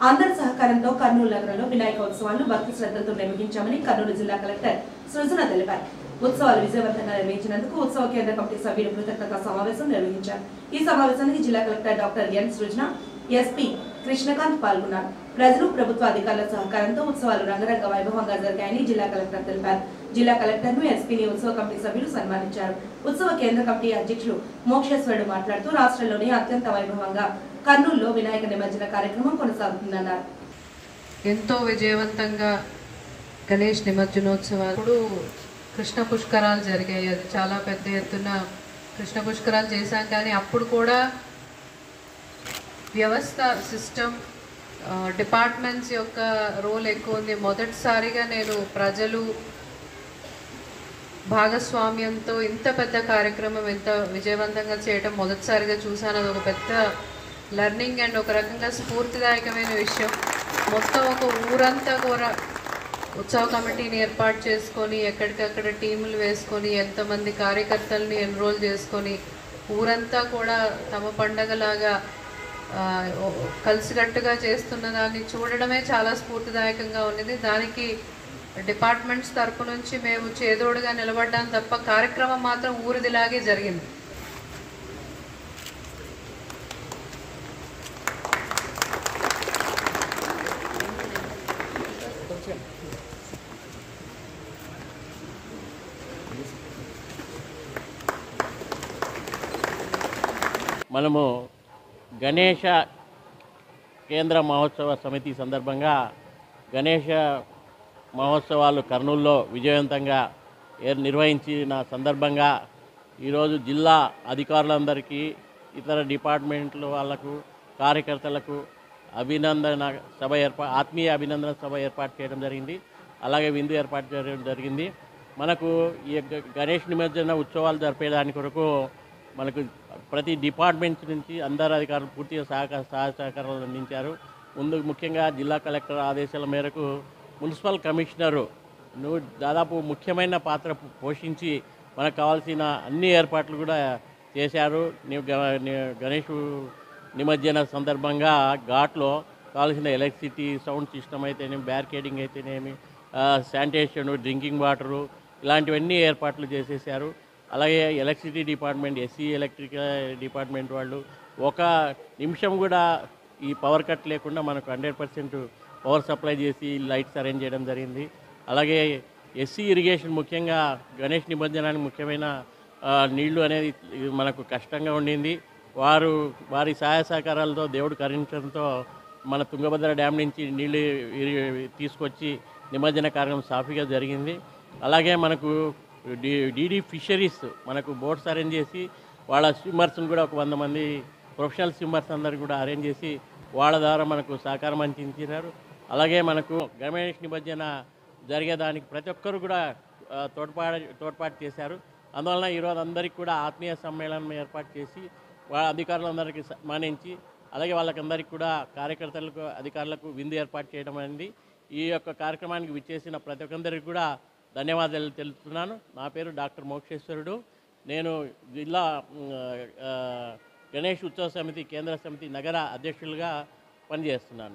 అందరి సహకారంతో కర్నూలు నగరంలో వినాయక ఉత్సవాలను భక్తి శ్రద్ధలతో నిర్వహించామని కర్నూలు జిల్లా కలెక్టర్ సృజన తెలిపారు ఉత్సవాలు విజయవంతంగా నిర్వహించినందుకు ఉత్సవ కేంద్ర కమిటీ సభ్యులు కృతజ్ఞత సమావేశం నిర్వహించారు ఈ సమావేశానికి జిల్లా collector doctor N Srujana SP Krishnakant పాల్గొన్నారు ప్రజలు ప్రభుత్వ అధికారుల సహకారంతో ఉత్సవాలు రంగరంగ వైభవంగా జరిగాయని జిల్లా కలెక్టర్ తెలిపారు జిల్లా కలెక్టర్ ను ఎస్పీని ఉత్సవ కమిటీ సభ్యులు సన్మానించారు ఉత్సవ కేంద్ర కమిటీ అధ్యక్షులు మోక్షేశ్వరుడు మాట్లాడుతూ రాష్ట్రంలోనే అత్యంత వైభవంగా కర్నూలులో వినాయక నిమజ్జన కార్యక్రమం కొనసాగుతుందన్నారు ఎంతో విజయవంతంగా గణేష్ నిమజ్జనోత్సవాలు ఇప్పుడు కృష్ణ పుష్కరాలు జరిగాయి అది చాలా పెద్ద ఎత్తున కృష్ణ పుష్కరాలు చేశాం కానీ అప్పుడు కూడా వ్యవస్థ సిస్టమ్ డిపార్ట్మెంట్స్ యొక్క రోల్ ఎక్కువ ఉంది మొదటిసారిగా నేను ప్రజలు భాగస్వామ్యంతో ఇంత పెద్ద కార్యక్రమం ఎంత విజయవంతంగా చేయడం మొదటిసారిగా చూశాను అది ఒక పెద్ద లెర్నింగ్ అండ్ ఒక రకంగా స్ఫూర్తిదాయకమైన విషయం మొత్తం ఒక ఊరంతా కూడా ఉత్సవ కమిటీని ఏర్పాటు చేసుకొని ఎక్కడికక్కడ టీములు వేసుకొని ఎంతమంది కార్యకర్తల్ని ఎన్రోల్ చేసుకొని ఊరంతా కూడా తమ పండగలాగా ఆ, ఓ- కలిసికట్టుగా చేస్తున్న దాన్ని చూడడమే చాలా స్ఫూర్తిదాయకంగా ఉన్నది దానికి డిపార్ట్మెంట్స్ తరపు నుంచి మేము చేదోడుగా నిలబడ్డాం తప్ప కార్యక్రమం మాత్రం ఊరిదిలాగే జరిగింది మనము గణేష కేంద్ర మహోత్సవ సమితి సందర్భంగా గణేష మహోత్సవాలు కర్నూలులో విజయవంతంగా ఏ- నిర్వహించిన సందర్భంగా ఈరోజు జిల్లా అధికారులందరికీ ఇతర డిపార్ట్మెంట్ల వాళ్ళకు కార్యకర్తలకు అభినందన సభ ఏర్పా ఆత్మీయ అభినందన సభ ఏర్పాటు చేయడం జరిగింది అలాగే విందు ఏర్పాటు చేయడం జరిగింది మనకు ఈ యొక్క గణేష్ నిమజ్జన ఉత్సవాలు జరిపేదాని కొరకు మనకు ప్రతి డిపార్ట్మెంట్ నుంచి అందరు అధికారులు పూర్తిగా సహకార సహాయ సహకారాలు అందించారు ముందు ముఖ్యంగా జిల్లా కలెక్టర్ ఆదేశాల మేరకు మున్సిపల్ కమిషనరు నువ్వు దాదాపు ముఖ్యమైన పాత్ర పోషించి మనకు కావాల్సిన అన్ని ఏర్పాట్లు కూడా చేశారు నీవు గ- ని- గణేష్ నిమజ్జన సందర్భంగా ఘాట్లో కావాల్సిన ఎలక్ట్రిసిటీ సౌండ్ సిస్టమ్ అయితేనేమి బ్యారికేడింగ్ అయితేనేమి శానిటేషన్ డ్రింకింగ్ వాటరు ఇలాంటివన్నీ ఏర్పాట్లు చేసేసారు అలాగే electricity department SE electric department వాళ్ళు ఒక నిమిషం కూడా ఈ పవర్ కట్ లేకుండా మనకు హండ్రెడ్ పర్సెంట్ పవర్ సప్లై చేసి లైట్స్ అరేంజ్ చేయడం జరిగింది అలాగే ఎస్సీ ఇరిగేషన్ ముఖ్యంగా గణేష్ నిమజ్జనానికి ముఖ్యమైన ఆ, నీళ్లు అనేది మనకు కష్టంగా ఉండింది వారు వారి సహాయ సహకారాలతో దేవుడు కరుణించడంతో మన తుంగభద్ర డ్యామ్ నుంచి నీళ్లు ఇరి- తీసుకొచ్చి నిమజ్జన కార్యక్రమం సాఫీగా జరిగింది అలాగే మనకు డి డీడీ ఫిషరీస్ మనకు బోట్స్ అరేంజ్ చేసి వాళ్ళ స్విమ్మర్స్ని కూడా ఒక వంద మంది ప్రొఫెషనల్ స్విమ్మర్స్ అందరు కూడా అరేంజ్ చేసి వాళ్ళ ద్వారా మనకు సహకారం అందించినారు అలాగే మనకు గణేష్ నిమజ్జన జరిగేదానికి ప్రతి ఒక్కరు కూడా ఆ, తోడ్పాటు తోడ్పాటు చేశారు అందువలన ఈరోజు అందరికీ కూడా ఆత్మీయ సమ్మేళనం ఏర్పాటు చేసి వాళ్ళ అధికారులందరికీ సన్మానించి అలాగే వాళ్ళకందరికీ కూడా కార్యకర్తలకు అధికారులకు విందు ఏర్పాటు చేయడం అనేది ఈ యొక్క కార్యక్రమానికి విచ్చేసిన ప్రతి ఒక్కరికి కూడా ధన్యవాదాలు తెలుపుతున్నాను నా పేరు డాక్టర్ మోక్షేశ్వరుడు నేను జిల్లా మ్, ఆ, గణేష్ ఉత్సవ సమితి కేంద్ర సమితి నగర అధ్యక్షులుగా పనిచేస్తున్నాను